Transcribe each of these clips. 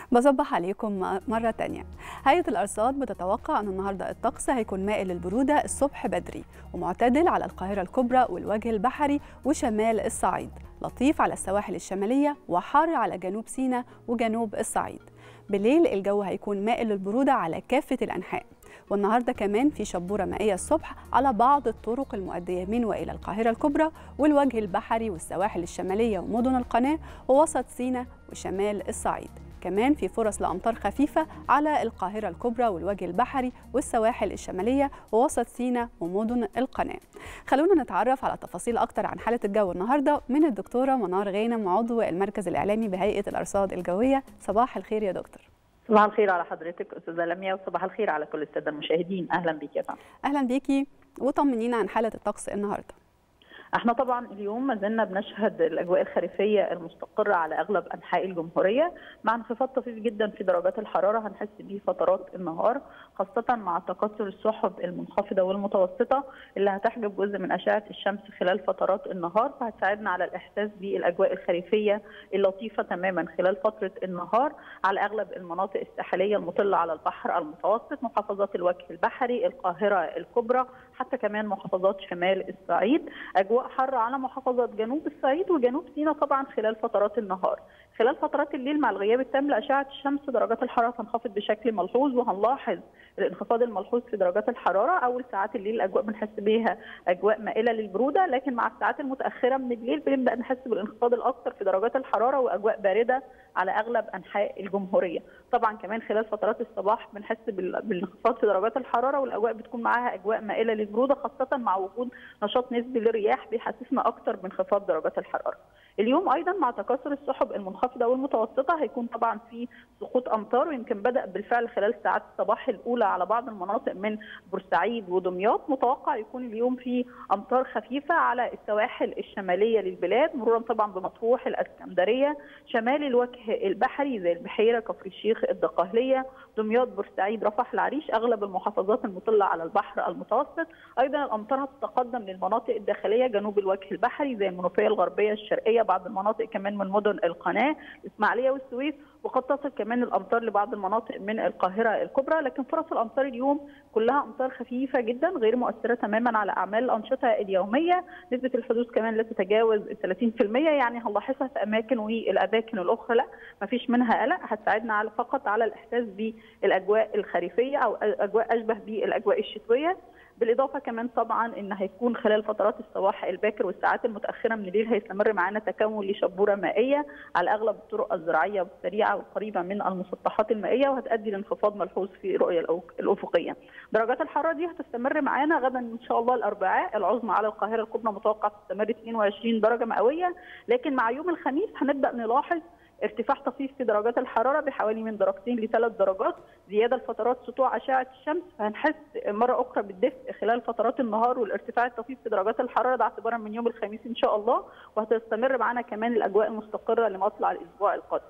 بصبح عليكم مرة تانية هيئة الأرصاد بتتوقع أن النهاردة الطقس هيكون مائل للبرودة الصبح بدري ومعتدل على القاهرة الكبرى والوجه البحري وشمال الصعيد لطيف على السواحل الشمالية وحار على جنوب سيناء وجنوب الصعيد بالليل الجو هيكون مائل للبرودة على كافة الأنحاء والنهارده كمان في شبوره مائيه الصبح على بعض الطرق المؤديه من والى القاهره الكبرى والوجه البحري والسواحل الشماليه ومدن القناه ووسط سيناء وشمال الصعيد كمان في فرص لامطار خفيفه على القاهره الكبرى والوجه البحري والسواحل الشماليه ووسط سيناء ومدن القناه. خلونا نتعرف على تفاصيل اكتر عن حاله الجو النهارده من الدكتوره منار غانم عضو المركز الاعلامي بهيئه الارصاد الجويه. صباح الخير يا دكتور. صباح الخير على حضرتك استاذه لميا وصباح الخير على كل الساده المشاهدين اهلا بيك يا فندم اهلا بيكي وطمنينا عن حاله الطقس النهارده احنا طبعا اليوم ما زلنا بنشهد الاجواء الخريفيه المستقره على اغلب انحاء الجمهوريه مع انخفاض طفيف جدا في درجات الحراره هنحس بيه فترات النهار خاصه مع تكاثر السحب المنخفضه والمتوسطه اللي هتحجب جزء من اشعه الشمس خلال فترات النهار فهتساعدنا على الاحساس بالاجواء الخريفيه اللطيفه تماما خلال فتره النهار على اغلب المناطق الساحليه المطله على البحر المتوسط محافظات الوجه البحري القاهره الكبرى حتى كمان محافظات شمال الصعيد اجواء حر على محافظات جنوب الصعيد وجنوب سيناء طبعا خلال فترات النهار خلال فترات الليل مع الغياب التام لاشعه الشمس درجات الحراره تنخفض بشكل ملحوظ وهنلاحظ الانخفاض الملحوظ في درجات الحراره اول ساعات الليل الاجواء بنحس بيها اجواء مائله للبروده لكن مع الساعات المتاخره من الليل بنبدا نحس بالانخفاض الاكثر في درجات الحراره واجواء بارده على اغلب انحاء الجمهوريه طبعا كمان خلال فترات الصباح بنحس بالانخفاض في درجات الحراره والاجواء بتكون معاها اجواء مائله للبروده خاصه مع وجود نشاط نسبي للرياح بيحسسنا اكثر بانخفاض درجات الحراره اليوم ايضا مع تكاثر السحب المنخفضه والمتوسطه هيكون طبعا في سقوط امطار ويمكن بدا بالفعل خلال ساعات الصباح الاولى على بعض المناطق من بورسعيد ودمياط متوقع يكون اليوم في امطار خفيفه على السواحل الشماليه للبلاد مرورا طبعا بمطروح الاسكندريه شمال الوجه البحري زي البحيره كفر الشيخ الدقهليه دمياط بورسعيد رفح العريش اغلب المحافظات المطله على البحر المتوسط ايضا الامطار هتتقدم للمناطق الداخليه جنوب الوجه البحري زي المنوفيه الغربيه الشرقيه بعض المناطق كمان من مدن القناه الاسماعيليه والسويس وقد تصل كمان الامطار لبعض المناطق من القاهره الكبرى لكن فرص الامطار اليوم كلها امطار خفيفه جدا غير مؤثره تماما على اعمال الانشطه اليوميه نسبه الحدوث كمان لا تتجاوز 30% يعني هنلاحظها في اماكن والاماكن الاخرى لا ما فيش منها قلق هتساعدنا على فقط على الاحساس بالاجواء الخريفيه او اجواء اشبه بالاجواء الشتويه بالاضافه كمان طبعا ان هيكون خلال فترات الصباح الباكر والساعات المتاخره من الليل هيستمر معانا تكون لشبوره مائيه على اغلب الطرق الزراعيه والسريعه والقريبه من المسطحات المائيه وهتؤدي لانخفاض ملحوظ في الرؤيه الافقيه. درجات الحراره دي هتستمر معانا غدا ان شاء الله الاربعاء العظمى على القاهره الكبرى متوقع تستمر 22 درجه مئويه لكن مع يوم الخميس هنبدا نلاحظ ارتفاع طفيف في درجات الحراره بحوالي من درجتين لثلاث درجات زياده لفترات سطوع اشعه الشمس فهنحس مره اخرى بالدفء خلال فترات النهار والارتفاع الطفيف في درجات الحراره ده اعتبارا من يوم الخميس ان شاء الله وهتستمر معانا كمان الاجواء المستقره لمطلع الاسبوع القادم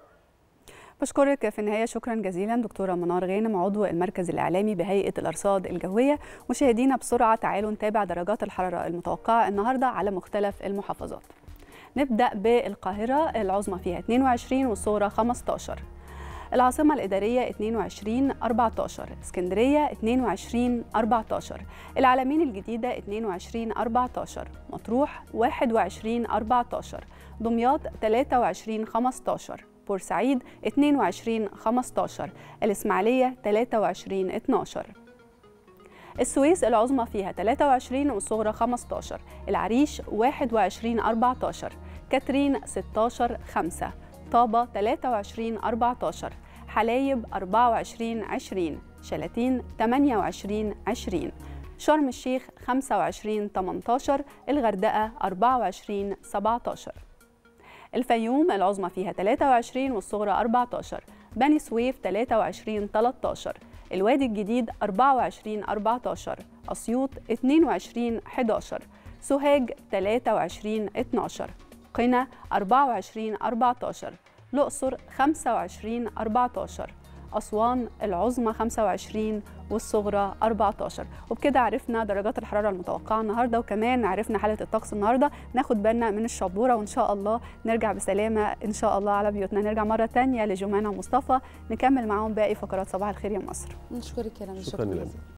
بشكرك في النهاية شكرا جزيلا دكتورة منار غانم عضو المركز الإعلامي بهيئة الأرصاد الجوية مشاهدينا بسرعة تعالوا نتابع درجات الحرارة المتوقعة النهاردة على مختلف المحافظات نبدأ بالقاهرة العظمى فيها 22 والصغرى 15 العاصمة الإدارية 22 14 اسكندرية 22 14 العالمين الجديدة 22 14 مطروح 21 14 دمياط 23 15 بورسعيد 22 15 الإسماعيلية 23 12 السويس العظمى فيها 23 والصغرى 15 العريش 21 14 كاترين 16 5 طابة 23 14 حلايب 24 20 شلاتين 28 20 شرم الشيخ 25 18 الغردقة 24 17 الفيوم العظمى فيها 23 والصغرى 14 بني سويف 23 13 الوادي الجديد 24 14 أسيوط 22 11 سوهاج 23 12 قنا 24 14 الأقصر 25 14 أسوان العظمى 25 والصغرى 14 وبكده عرفنا درجات الحرارة المتوقعة النهاردة وكمان عرفنا حالة الطقس النهاردة ناخد بالنا من الشبورة وإن شاء الله نرجع بسلامة إن شاء الله على بيوتنا نرجع مرة تانية لجمانة مصطفى نكمل معاهم باقي فقرات صباح الخير يا مصر نشكرك يا رنا شكرا لك